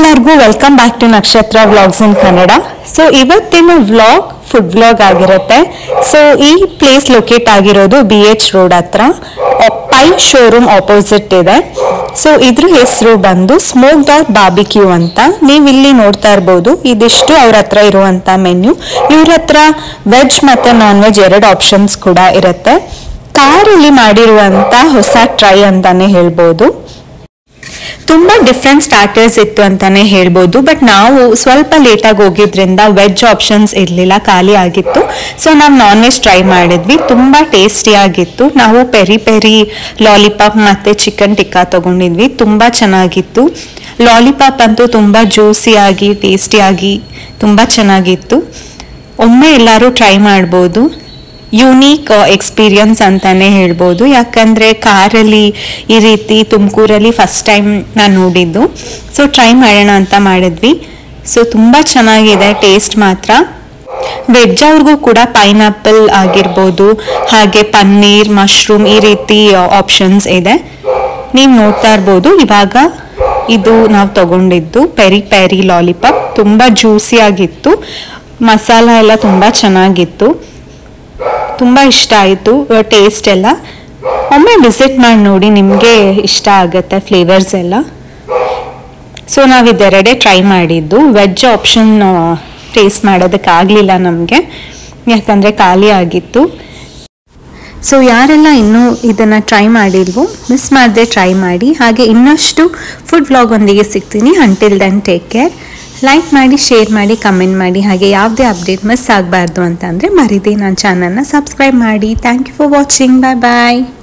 ಎಲ್ಲರಿಗೂ welcome back to Nakshatra vlogs in Kannada so ಇವತ್ತಿನ vlog food vlog ಆಗಿರುತ್ತೆ ಸೊ ಈ ಪ್ಲೇಸ್ ಲೊಕೇಟ್ ಆಗಿರೋದು ಬಿ ಎಚ್ ರೋಡ್ ಹತ್ರ ಪೈ ಶೋರೂಮ್ ಆಪೋಸಿಟ್ ಇದೆ ಸೊ ಇದ್ರ ಹೆಸರು ಬಂದು ಸ್ಮೋಕ್ ಡಾಟ್ ಬಾಬಿಕ್ಯೂ ಅಂತ ನೀವು ಇಲ್ಲಿ ನೋಡ್ತಾ ಇರ್ಬೋದು ಇದಿಷ್ಟು ಅವ್ರ ಹತ್ರ ಇರುವಂತ ಮೆನ್ಯೂ ಇವ್ರ ಹತ್ರ ವೆಜ್ ಮತ್ತೆ ನಾನ್ ವೆಜ್ ಎರಡು ಆಪ್ಷನ್ಸ್ ಕೂಡ ಇರುತ್ತೆ ಕಾರಲ್ಲಿ ಮಾಡಿರುವಂತ ಹೊಸ ಟ್ರೈ ಅಂತಾನೆ ಹೇಳ್ಬೋದು ತುಂಬಾ ಡಿಫ್ರೆಂಟ್ ಸ್ಟಾರ್ಟರ್ಸ್ ಇತ್ತು ಅಂತಾನೆ ಹೇಳ್ಬೋದು ಬಟ್ ನಾವು ಸ್ವಲ್ಪ ಲೇಟಾಗಿ ಹೋಗಿದ್ರಿಂದ ವೆಜ್ ಆಪ್ಷನ್ಸ್ ಇರಲಿಲ್ಲ ಖಾಲಿ ಆಗಿತ್ತು ಸೊ ನಾವು ನಾನ್ ವೆಜ್ ಟ್ರೈ ಮಾಡಿದ್ವಿ ತುಂಬಾ ಟೇಸ್ಟಿ ಆಗಿತ್ತು ನಾವು ಪೆರಿ ಪೆರಿ ಲಾಲಿಪಾಪ್ ಮತ್ತೆ ಚಿಕನ್ ಟಿಕ್ಕಾ ತಗೊಂಡಿದ್ವಿ ತುಂಬಾ ಚೆನ್ನಾಗಿತ್ತು ಲಾಲಿಪಾಪ್ ಅಂತೂ ತುಂಬಾ ಜ್ಯೂಸಿಯಾಗಿ ಟೇಸ್ಟಿಯಾಗಿ ತುಂಬಾ ಚೆನ್ನಾಗಿತ್ತು ಒಮ್ಮೆ ಎಲ್ಲರೂ ಟ್ರೈ ಮಾಡ್ಬೋದು ಯುನೀಕ್ ಎಕ್ಸ್ಪೀರಿಯನ್ಸ್ ಅಂತಾನೆ ಹೇಳ್ಬೋದು ಯಾಕಂದ್ರೆ ಕಾರಲ್ಲಿ ಈ ರೀತಿ ತುಮಕೂರಲ್ಲಿ ಫಸ್ಟ್ ಟೈಮ್ ನಾನು ನೋಡಿದ್ದು ಸೊ ಟ್ರೈ ಮಾಡೋಣ ಅಂತ ಮಾಡಿದ್ವಿ ಸೊ ತುಂಬ ಚೆನ್ನಾಗಿದೆ ಟೇಸ್ಟ್ ಮಾತ್ರ ವೆಜ್ ಅವ್ರಿಗೂ ಕೂಡ ಪೈನಾಪಲ್ ಆಗಿರ್ಬೋದು ಹಾಗೆ ಪನ್ನೀರ್ ಮಶ್ರೂಮ್ ಈ ರೀತಿ ಆಪ್ಷನ್ಸ್ ಇದೆ ನೀವು ನೋಡ್ತಾ ಇರ್ಬೋದು ಇವಾಗ ಇದು ನಾವು ತಗೊಂಡಿದ್ದು ಪೆರಿ ಪೆರಿ ಲಾಲಿಪಾಪ್ ತುಂಬ ಜ್ಯೂಸಿ ಆಗಿತ್ತು ಮಸಾಲ ಎಲ್ಲ ತುಂಬ ಚೆನ್ನಾಗಿತ್ತು ತುಂಬ ಇಷ್ಟ ಆಯಿತು ಟೇಸ್ಟ್ ಎಲ್ಲ ಒಮ್ಮೆ ವಿಸಿಟ್ ಮಾಡಿ ನೋಡಿ ನಿಮಗೆ ಇಷ್ಟ ಆಗುತ್ತೆ ಫ್ಲೇವರ್ಸ್ ಎಲ್ಲ ಸೊ ನಾವು ಇದೆರಡೇ ಟ್ರೈ ಮಾಡಿದ್ದು ವೆಜ್ ಆಪ್ಷನ್ ಟೇಸ್ಟ್ ಮಾಡೋದಕ್ಕಾಗಲಿಲ್ಲ ನಮಗೆ ಯಾಕಂದರೆ ಖಾಲಿ ಆಗಿತ್ತು ಸೊ ಯಾರೆಲ್ಲ ಇನ್ನೂ ಇದನ್ನು ಟ್ರೈ ಮಾಡಿಲ್ವೋ ಮಿಸ್ ಮಾಡದೆ ಟ್ರೈ ಮಾಡಿ ಹಾಗೆ ಇನ್ನಷ್ಟು ಫುಡ್ ವ್ಲಾಗ್ ಒಂದಿಗೆ ಸಿಗ್ತೀನಿ until then take care like ಮಾಡಿ ಶೇರ್ ಮಾಡಿ ಕಮೆಂಟ್ ಮಾಡಿ ಹಾಗೆ ಯಾವುದೇ ಅಪ್ಡೇಟ್ ಮಿಸ್ ಆಗಬಾರ್ದು ಅಂತ ಅಂದರೆ ಮರಿದೆ ನನ್ನ ಚಾನಲ್ನ ಸಬ್ಸ್ಕ್ರೈಬ್ ಮಾಡಿ thank you for watching bye bye